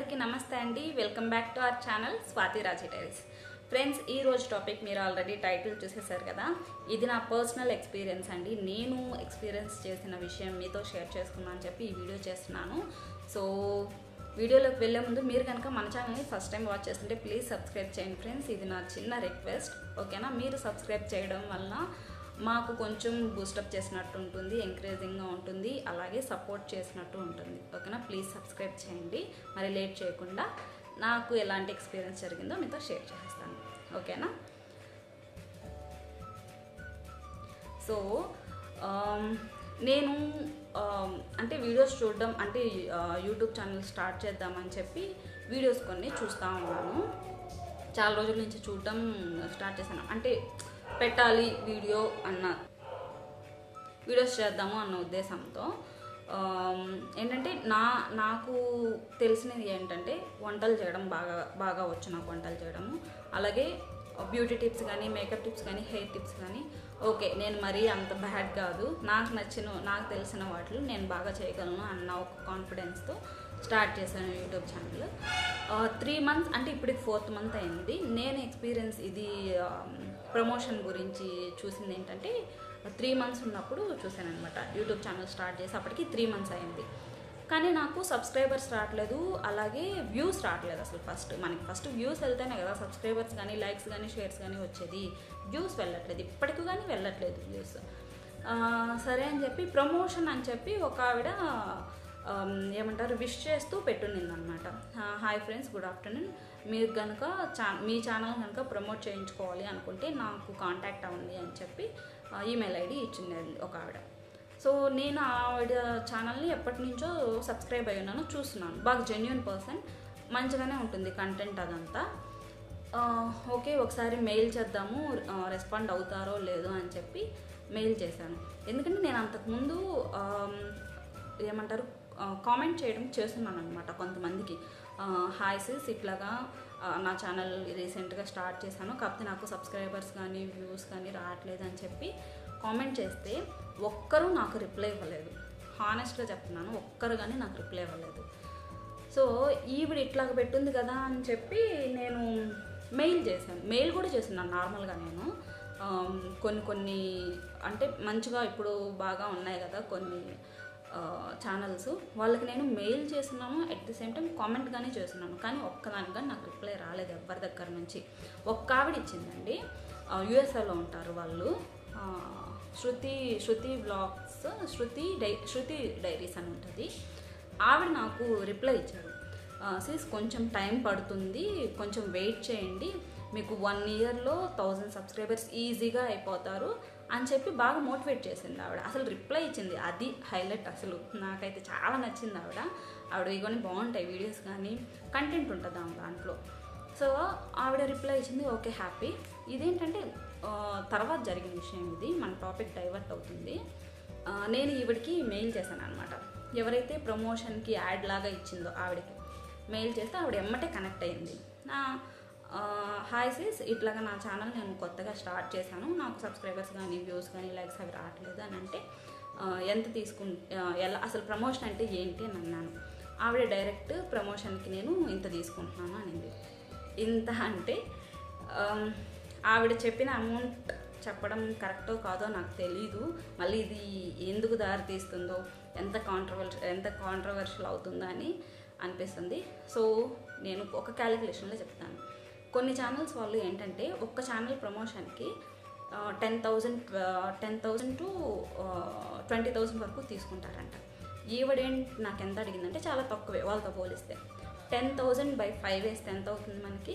అందరికీ నమస్తే అండి welcome back to our channel Swathi Raji diaries friends ఈ రోజు టాపిక్ మీరు ఆల్రెడీ టైటిల్ చూసేసారు కదా ఇది నా పర్సనల్ ఎక్స్పీరియన్స్ అండి నేను ఎక్స్పీరియన్స్ చేసిన విషయం మీతో షేర్ చేసుకున్నాను అని చెప్పి ఈ వీడియో చేస్తున్నాను సో వీడియోలోకి వెళ్ళే ముందు మీరు కనుక మన ఛానల్ని ఫస్ట్ టైం వాచ్ చేస్తుంటే ప్లీజ్ సబ్స్క్రైబ్ చేయండి ఫ్రెండ్స్ ఇది నా చిన్న రిక్వెస్ట్ ఓకేనా మీరు సబ్స్క్రైబ్ చేయడం వల్ల మాకు కొంచెం బూస్టప్ చేసినట్టు ఉంటుంది ఎంకరేజింగ్గా ఉంటుంది అలాగే సపోర్ట్ చేసినట్టు ఉంటుంది ఓకేనా ప్లీజ్ సబ్స్క్రైబ్ చేయండి మరి లేట్ చేయకుండా నాకు ఎలాంటి ఎక్స్పీరియన్స్ జరిగిందో మీతో షేర్ చేస్తాను ఓకేనా సో ఆమ్, నేను ఆమ్, అంటే వీడియోస్ చూడడం అంటే ఆ, యూట్యూబ్ ఛానల్ స్టార్ట్ చేద్దామని చెప్పి వీడియోస్ కొన్ని చూస్తూ ఉన్నాను చాలా రోజుల నుంచి చూడడం స్టార్ట్ చేశాను అంటే పెట్టాలి వీడియో అన్న వీడియోస్ చేద్దాము అన్న ఉద్దేశంతో ఆమ్, ఏంటంటే నా నాకు తెలిసినది ఏంటంటే వంటలు చేయడం బాగా బాగా వచ్చు నాకు వంటలు చేయడము అలాగే బ్యూటీ టిప్స్ కానీ మేకప్ టిప్స్ కానీ హెయిర్ టిప్స్ కానీ ఓకే నేను మరీ అంత బ్యాడ్ కాదు నాకు నచ్చిన నాకు తెలిసిన వాటిలో నేను బాగా చేయగలను అన్న ఒక కాన్ఫిడెన్స్తో స్టార్ట్ చేశాను యూట్యూబ్ ఛానల్ త్రీ మంత్స్ అంటే ఇప్పటికి ఫోర్త్ మంత్ అయింది నేను ఎక్స్పీరియన్స్ ఇది ప్రమోషన్ గురించి చూసింది ఏంటంటే త్రీ మంత్స్ ఉన్నప్పుడు చూశాను అనమాట యూట్యూబ్ ఛానల్ స్టార్ట్ చేసి అప్పటికి త్రీ మంత్స్ అయింది కానీ నాకు సబ్స్క్రైబర్స్ రావట్లేదు అలాగే వ్యూస్ రావట్లేదు అసలు ఫస్ట్ మనకి ఫస్ట్ వ్యూస్ వెళ్తేనే కదా సబ్స్క్రైబర్స్ కానీ లైక్స్ కానీ షేర్స్ కానీ వచ్చేది వ్యూస్ వెళ్ళట్లేదు ఇప్పటికి కానీ వెళ్ళట్లేదు వ్యూస్ సరే అని చెప్పి ప్రమోషన్ అని చెప్పి ఒక ఆవిడ ఆమ్, ఏమంటారు విష్ చేస్తూ పెట్టునింది అనమాట హాయ్ ఫ్రెండ్స్ గుడ్ ఆఫ్టర్నూన్ మీరు కనుక చా మీ ఛానల్ కనుక ప్రమోట్ చేయించుకోవాలి అనుకుంటే నాకు కాంటాక్ట్ అవ్వండి అని చెప్పి ఈమెయిల్ ఐడి ఇచ్చింది ఒక ఆవిడ సో నేను ఆవిడ ఛానల్ని ఎప్పటి నుంచో సబ్స్క్రైబ్ అయి ఉన్నాను చూస్తున్నాను బాగా జెన్యున్ పర్సన్ మంచిగానే ఉంటుంది కంటెంట్ అదంతా ఆ, ఓకే ఒకసారి మెయిల్ చేద్దాము రెస్పాండ్ అవుతారో లేదో అని చెప్పి మెయిల్ చేశాను ఎందుకంటే నేను అంతకుముందు ఆమ్, ఏమంటారు కామెంట్ చేయడం చేస్తున్నాను అనమాట కొంతమందికి హాయ్ సిస్ ఇట్లాగా ఆ, నా ఛానల్ రీసెంట్గా స్టార్ట్ చేశాను కాకపోతే నాకు సబ్స్క్రైబర్స్ కానీ వ్యూస్ కానీ రావట్లేదు అని చెప్పి కామెంట్ చేస్తే ఒక్కరూ నాకు రిప్లై ఇవ్వలేదు హానెస్ట్గా చెప్తున్నాను ఒక్కరు కానీ నాకు రిప్లై ఇవ్వలేదు సో ఈవిడ ఇట్లాగ పెట్టుంది కదా అని చెప్పి నేను మెయిల్ చేశాను మెయిల్ కూడా చేస్తున్నాను నార్మల్గా నేను ఆమ్, కొన్ని కొన్ని అంటే మంచిగా ఇప్పుడు బాగా ఉన్నాయి కదా కొన్ని ఛానల్స్ వాళ్ళకి నేను మెయిల్ చేస్తున్నాను at the same time comment కానీ చేస్తున్నాను కానీ ఒక్కదానికి కానీ నాకు రిప్లై రాలేదు ఎవరి దగ్గర నుంచి ఒక్క ఆవిడ ఇచ్చిందండి యుఎస్ఏలో ఉంటారు వాళ్ళు ఆ, శృతి శృతి బ్లాగ్స్ శృతి డై శృతి డైరీస్ అని ఉంటుంది ఆవిడ నాకు రిప్లై ఇచ్చారు సిస్ కొంచెం టైం పడుతుంది కొంచెం వెయిట్ చేయండి మీకు వన్ ఇయర్లో థౌజండ్ సబ్స్క్రైబర్స్ ఈజీగా అయిపోతారు అని చెప్పి బాగా మోటివేట్ చేసింది ఆవిడ అసలు రిప్లై ఇచ్చింది అది హైలైట్ అసలు నాకైతే చాలా నచ్చింది ఆవిడ ఆవిడ ఇవన్నీ బాగుంటాయి వీడియోస్ కానీ కంటెంట్ ఉంటుంది ఆమె దాంట్లో సో ఆవిడ రిప్లై ఇచ్చింది ఓకే హ్యాపీ ఇదేంటంటే ఆ, తర్వాత జరిగిన విషయం ఇది మన టాపిక్ డైవర్ట్ అవుతుంది ఆ, నేను ఈవిడికి మెయిల్ చేశాను అనమాట ఎవరైతే ప్రమోషన్కి యాడ్ లాగా ఇచ్చిందో ఆవిడకి మెయిల్ చేస్తే ఆవిడ ఎమ్మటే కనెక్ట్ అయింది నా హాయ్ సిస్ ఇట్లాగా నా ఛానల్ నేను కొత్తగా స్టార్ట్ చేశాను నాకు సబ్స్క్రైబర్స్ కానీ వ్యూస్ కానీ లైక్స్ అవి రావట్లేదు అని అంటే ఆ, ఎంత తీసుకు ఆ, ఎలా అసలు ప్రమోషన్ అంటే ఏంటి అని అన్నాను ఆవిడ డైరెక్ట్ ప్రమోషన్కి నేను ఇంత తీసుకుంటున్నాను అనింది ఇంత అంటే ఆమ్, ఆవిడ చెప్పిన అమౌంట్ చెప్పడం కరెక్టో కాదో నాకు తెలీదు మళ్ళీ ఇది ఎందుకు దారి తీస్తుందో ఎంత కాంట్రవర్ష ఎంత కాంట్రవర్షియల్ అవుతుందో అని అనిపిస్తుంది సో నేను ఒక క్యాలిక్యులేషన్లో చెప్తాను కొన్ని ఛానల్స్ వాళ్ళు ఏంటంటే ఒక్క ఛానల్ ప్రమోషన్కి ten thousand ten thousand to twenty thousand వరకు తీసుకుంటారంట ఈవిడేంటి నాకు ఎంత అడిగిందంటే చాలా తక్కువే వాళ్ళతో పోలిస్తే టెన్ థౌజండ్ బై ఫైవ్ వేస్తే ఎంత అవుతుంది మనకి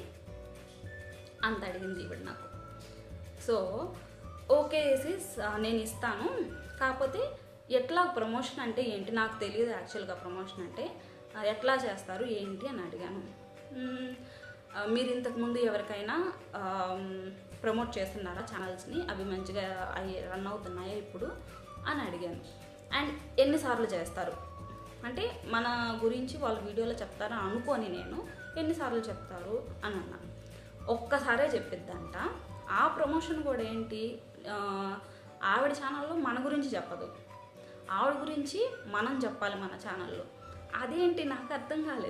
అంత అడిగింది ఈవిడ నాకు సో ఓకే సిస్ నేను ఇస్తాను కాకపోతే ఎట్లా ప్రమోషన్ అంటే ఏంటి నాకు తెలియదు యాక్చువల్గా ప్రమోషన్ అంటే ఆ, ఎట్లా చేస్తారు ఏంటి అని అడిగాను మ్మ్, ఆ, మీరు ఇంతకుముందు ఎవరికైనా ప్రమోట్ చేస్తున్నారా ఛానల్స్ని అవి మంచిగా అవి రన్ అవుతున్నాయా ఇప్పుడు అని అడిగాను అండ్ ఎన్నిసార్లు చేస్తారు అంటే మన గురించి వాళ్ళ వీడియోలో చెప్తారా అనుకోని నేను ఎన్నిసార్లు చెప్తారు అని అన్నాను ఒక్కసారే చెప్పిద్దంట ఆ ప్రమోషన్ కూడా ఏంటి ఆ, ఆవిడ ఛానల్లో మన గురించి చెప్పదు ఆవిడ గురించి మనం చెప్పాలి మన ఛానల్లో అదేంటి నాకు అర్థం కాలేదు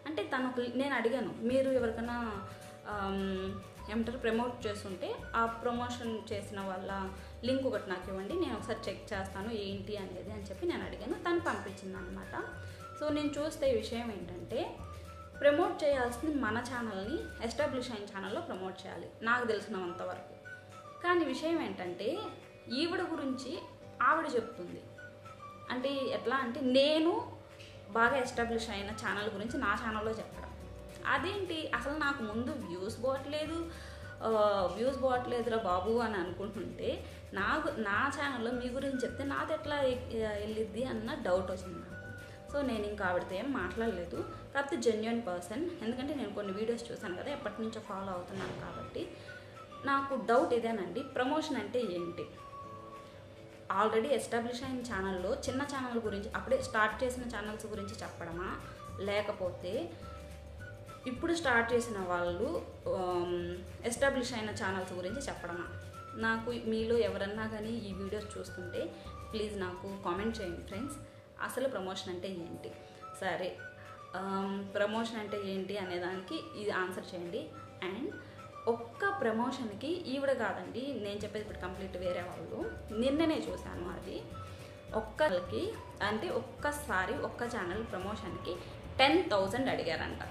అంటే తను ఒక నేను అడిగాను మీరు ఎవరికైనా ఆమ్, ఏమంటారు ప్రమోట్ చేస్తుంటే ఆ ప్రమోషన్ చేసిన వాళ్ళ లింక్ ఒకటి నాకు ఇవ్వండి నేను ఒకసారి చెక్ చేస్తాను ఏంటి అనేది అని చెప్పి నేను అడిగాను తను పంపించింది అనమాట సో నేను చూస్తే ఈ విషయం ఏంటంటే ప్రమోట్ చేయాల్సింది మన ఛానల్ని ఎస్టాబ్లిష్ అయిన ఛానల్లో ప్రమోట్ చేయాలి నాకు తెలిసినంత వరకు కానీ విషయం ఏంటంటే ఈవిడ గురించి ఆవిడ చెప్తుంది అంటే ఎట్లా అంటే నేను బాగా ఎస్టాబ్లిష్ అయిన ఛానల్ గురించి నా ఛానల్లో చెప్పడం అదేంటి అసలు నాకు ముందు వ్యూస్ పోవట్లేదు వ్యూస్ పోవట్లేదురా బాబు అని అనుకుంటుంటే నాకు నా ఛానల్లో మీ గురించి చెప్తే నాది ఎట్లా ఎ- వెళ్ళిద్ది అన్న డౌట్ వచ్చింది నాకు సో నేను ఇంకా ఆవిడతో ఏం మాట్లాడలేదు కాకపోతే జెన్యున్ పర్సన్ ఎందుకంటే నేను కొన్ని వీడియోస్ చూశాను కదా ఎప్పటి నుంచో ఫాలో అవుతున్నాను కాబట్టి నాకు డౌట్ ఇదేనండి ప్రమోషన్ అంటే ఏంటి ఆల్రెడీ ఎస్టాబ్లిష్ అయిన ఛానల్లో చిన్న ఛానల్ గురించి అప్పుడే స్టార్ట్ చేసిన ఛానల్స్ గురించి చెప్పడమా లేకపోతే ఇప్పుడు స్టార్ట్ చేసిన వాళ్ళు ఎస్టాబ్లిష్ అయిన ఛానల్స్ గురించి చెప్పడమా నాకు మీలో ఎవరన్నా కానీ ఈ వీడియోస్ చూస్తుంటే ప్లీజ్ నాకు కామెంట్ చేయండి ఫ్రెండ్స్ అసలు ప్రమోషన్ అంటే ఏంటి సరే ప్రమోషన్ అంటే ఏంటి అనేదానికి ఇది ఆన్సర్ చేయండి అండ్ ఒక్క ప్రమోషన్కి ఈవిడ కాదండి నేను చెప్పేది ఇప్పుడు కంప్లీట్ వేరే వాళ్ళు నిన్ననే చూశాను అది ఒక్కరికి అంటే ఒక్కసారి ఒక్క ఛానల్ ప్రమోషన్కి టెన్ థౌజండ్ అడిగారంట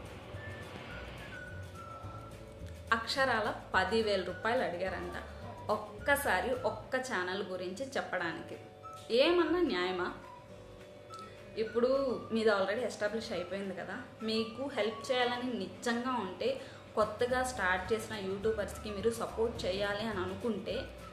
అక్షరాల పదివేల రూపాయలు అడిగారంట ఒక్కసారి ఒక్క ఛానల్ గురించి చెప్పడానికి ఏమన్నా న్యాయమా ఇప్పుడు మీది ఆల్రెడీ ఎస్టాబ్లిష్ అయిపోయింది కదా మీకు హెల్ప్ చేయాలని నిజంగా ఉంటే కొత్తగా స్టార్ట్ చేసిన యూట్యూబర్స్కి మీరు సపోర్ట్ చేయాలి అని అనుకుంటే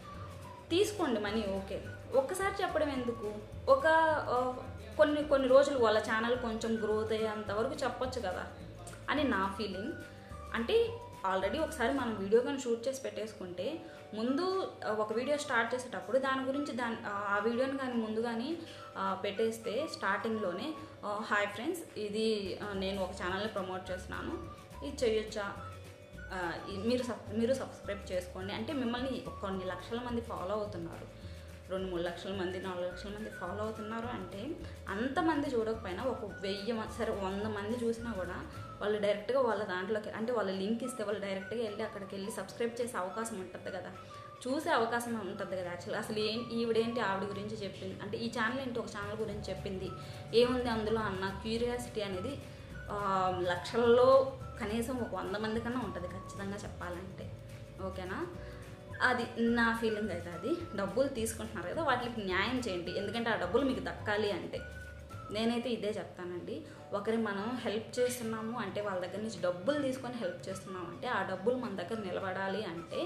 తీసుకోండి మనీ ఓకే ఒక్కసారి చెప్పడం ఎందుకు ఒక ఆ, కొన్ని కొన్ని రోజులు వాళ్ళ ఛానల్ కొంచెం గ్రోత్ అయ్యేంత వరకు చెప్పొచ్చు కదా అని నా ఫీలింగ్ అంటే ఆల్రెడీ ఒకసారి మనం వీడియో కానీ షూట్ చేసి పెట్టేసుకుంటే ముందు ఆ, ఒక వీడియో స్టార్ట్ చేసేటప్పుడు దాని గురించి దాని ఆ, ఆ వీడియోని కానీ ముందు కానీ ఆ, పెట్టేస్తే స్టార్టింగ్లోనే హాయ్ ఫ్రెండ్స్ ఇది ఆ, నేను ఒక ఛానల్ని ప్రమోట్ చేస్తున్నాను ఇది చేయొచ్చా ఆ, ఈ- మీరు సబ్ మీరు సబ్స్క్రైబ్ చేసుకోండి అంటే మిమ్మల్ని కొన్ని లక్షల మంది ఫాలో అవుతున్నారు రెండు మూడు లక్షల మంది నాలుగు లక్షల మంది ఫాలో అవుతున్నారు అంటే అంతమంది చూడకపోయినా ఒక వెయ్యి మంది సరే వంద మంది చూసినా కూడా వాళ్ళు డైరెక్ట్గా వాళ్ళ దాంట్లోకి అంటే వాళ్ళ లింక్ ఇస్తే వాళ్ళు డైరెక్ట్గా వెళ్ళి అక్కడికి వెళ్ళి సబ్స్క్రైబ్ చేసే అవకాశం ఉంటుంది కదా చూసే అవకాశం ఉంటుంది కదా యాక్చువల్లీ అసలు ఏం ఈవిడేంటి ఆవిడ గురించి చెప్పింది అంటే ఈ ఛానల్ ఏంటి ఒక ఛానల్ గురించి చెప్పింది ఏముంది అందులో అన్న క్యూరియాసిటీ అనేది ఆ, లక్షల్లో కనీసం ఒక వంద మంది కన్నా ఉంటుంది ఖచ్చితంగా చెప్పాలంటే ఓకేనా అది నా ఫీలింగ్ అయితే అది డబ్బులు తీసుకుంటున్నారు కదా వాటికి న్యాయం చేయండి ఎందుకంటే ఆ డబ్బులు మీకు దక్కాలి అంటే నేనైతే ఇదే చెప్తానండి ఒకరి మనం హెల్ప్ చేస్తున్నాము అంటే వాళ్ళ దగ్గర నుంచి డబ్బులు తీసుకొని హెల్ప్ చేస్తున్నాము అంటే ఆ డబ్బులు మన దగ్గర నిలబడాలి అంటే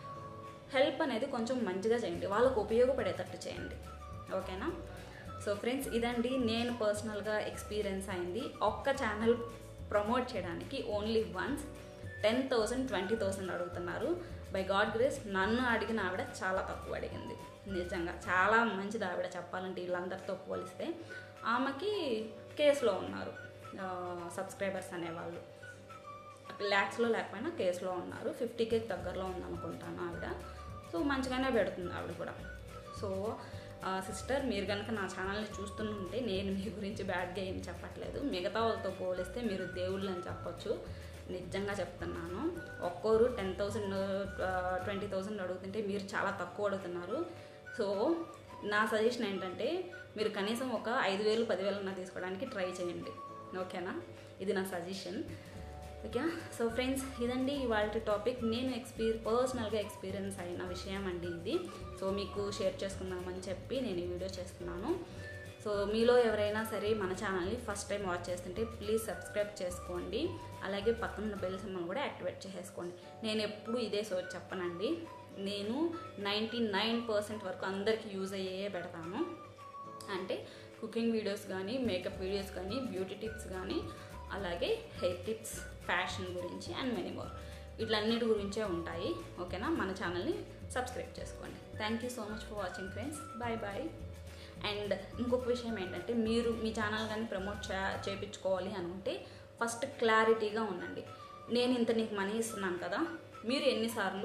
హెల్ప్ అనేది కొంచెం మంచిగా చేయండి వాళ్ళకు ఉపయోగపడేటట్టు చేయండి ఓకేనా సో ఫ్రెండ్స్ ఇదండి నేను పర్సనల్గా ఎక్స్పీరియన్స్ అయింది ఒక్క ఛానల్ ప్రమోట్ చేయడానికి only once ten thousand twenty thousand అడుగుతున్నారు బై గాడ్ గ్రేస్ నన్ను అడిగిన ఆవిడ చాలా తక్కువ అడిగింది నిజంగా చాలా మంచిది ఆవిడ చెప్పాలంటే వీళ్ళందరితో పోలిస్తే ఆమెకి కేసులో ఉన్నారు సబ్స్క్రైబర్స్ అనేవాళ్ళు ల్యాక్స్లో లేకపోయినా కేసులో ఉన్నారు ఫిఫ్టీ కేకి దగ్గరలో ఉందనుకుంటాను ఆవిడ సో మంచిగానే పెడుతుంది ఆవిడ కూడా సో సిస్టర్ మీరు కనుక నా ఛానల్ని చూస్తుంటే నేను మీ గురించి బ్యాడ్గా ఏం చెప్పట్లేదు మిగతా వాళ్ళతో పోలిస్తే మీరు దేవుళ్ళు అని చెప్పొచ్చు నిజంగా చెప్తున్నాను ఒక్కోరు టెన్ థౌసండ్ ట్వంటీ థౌసండ్ అడుగుతుంటే మీరు చాలా తక్కువ అడుగుతున్నారు సో నా సజెషన్ ఏంటంటే మీరు కనీసం ఒక ఐదు వేలు పదివేలన్నా తీసుకోవడానికి ట్రై చేయండి ఓకేనా ఇది నా సజెషన్ ఓకే సో ఫ్రెండ్స్ ఇదండి ఇవాళ టాపిక్ నేను ఎక్స్పీరి పర్సనల్గా ఎక్స్పీరియన్స్ అయిన విషయం అండి ఇది సో మీకు షేర్ చేసుకుందామని చెప్పి నేను ఈ వీడియో చేస్తున్నాను సో మీలో ఎవరైనా సరే మన ఛానల్ని ఫస్ట్ టైం వాచ్ చేస్తుంటే ప్లీజ్ సబ్స్క్రైబ్ చేసుకోండి అలాగే పక్కన బెల్ సింబల్ కూడా యాక్టివేట్ చేసేసుకోండి నేను ఎప్పుడు ఇదే సో చెప్పనండి నేను నైంటీ నైన్ పర్సెంట్ వరకు అందరికీ యూజ్ అయ్యే పెడతాను అంటే కుకింగ్ వీడియోస్ కానీ మేకప్ వీడియోస్ కానీ బ్యూటీ టిప్స్ కానీ అలాగే హెయిర్ టిప్స్ ఫ్యాషన్ గురించి అండ్ మెనీ మోర్ వీటిలన్నిటి గురించే ఉంటాయి ఓకేనా మన ఛానల్ని సబ్స్క్రైబ్ చేసుకోండి thank you so much for watching friends bye bye and ఇంకొక విషయం ఏంటంటే మీరు మీ ఛానల్ కానీ ప్రమోట్ చే చేయించుకోవాలి అనుకుంటే ఫస్ట్ క్లారిటీగా ఉండండి నేను ఇంత నీకు మనీ ఇస్తున్నాను కదా మీరు ఎన్నిసార్లు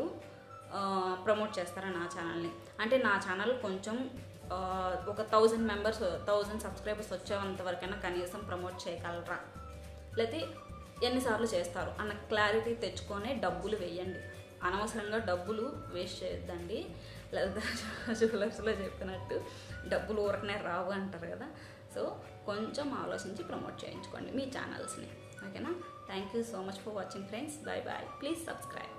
ప్రమోట్ చేస్తారా నా ఛానల్ని అంటే నా ఛానల్ కొంచెం ఆ, ఒక థౌజండ్ మెంబర్స్ థౌజండ్ సబ్స్క్రైబర్స్ వచ్చేంత వరకైనా కనీసం ప్రమోట్ చేయగలరా లేకపోతే ఎన్నిసార్లు చేస్తారు అన్న క్లారిటీ తెచ్చుకొనే డబ్బులు వేయండి అనవసరంగా డబ్బులు వేస్ట్ చేయొద్దండి లలిత జ్యువెలర్స్లో చెప్పినట్టు డబ్బులు ఊరకనే రావు అంటారు కదా సో కొంచెం ఆలోచించి ప్రమోట్ చేయించుకోండి మీ ఛానల్స్ని ఓకేనా thank you so much for watching friends bye bye please subscribe